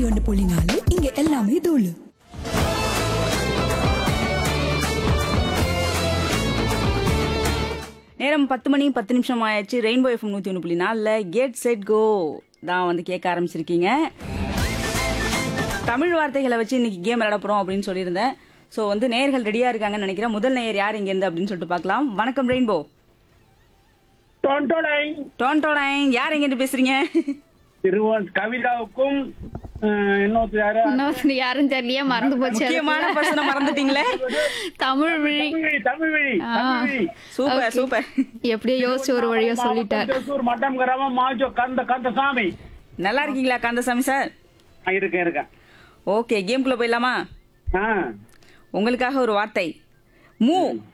நூத்தி ஒன்று புள்ளி நாலு இங்க எல்லாமே தூளு நேரம் பத்து மணி பத்து நிமிஷம் ஆயாச்சு ரெயின்போ எஃப்எம் நூற்றி ஒன்று புள்ளி நாலில் கேட் செட் கோ தான் வந்து கேட்க ஆரம்பிச்சிருக்கீங்க தமிழ் வார்த்தைகளை வச்சு இன்னைக்கு கேம் விளையாட போகிறோம் அப்படின்னு சொல்லியிருந்தேன் ஸோ வந்து நேயர்கள் ரெடியாக இருக்காங்கன்னு நினைக்கிறேன் முதல் நேயர் யார் இங்கேருந்து அப்படின்னு சொல்லிட்டு பார்க்கலாம் வணக்கம் ரெயின்போ தொண்டோடை டோன்டோடைன் யார் எங்கேருந்து பேசுறீங்க திருவன் கவிதாவுக்கும் அஹ், இன்னொருத்தர் யாரு இன்னொருத்தர் யாரும் தெரியலையே மறந்து போச்சு முக்கியமான பர்சனை மறந்துட்டீங்களே தமிழ் வழி தமிழ் வழி தமிழ் வழி தமிழ் வழி சூப்பர் சூப்பர் எப்படியோ யோசிச்சு ஒரு வழியா சொல்லிட்டார் திருச்சூர் மட்டம் கிராமம் மாஜோ கந்த கந்தசாமி நல்லா இருக்கீங்களா கந்தசாமி சார் நான் இருக்கேன் இருக்கேன் ஓகே கேம்குள்ளே போயிடலாமா ஆ உங்களுக்காக ஒரு வார்த்தை மூ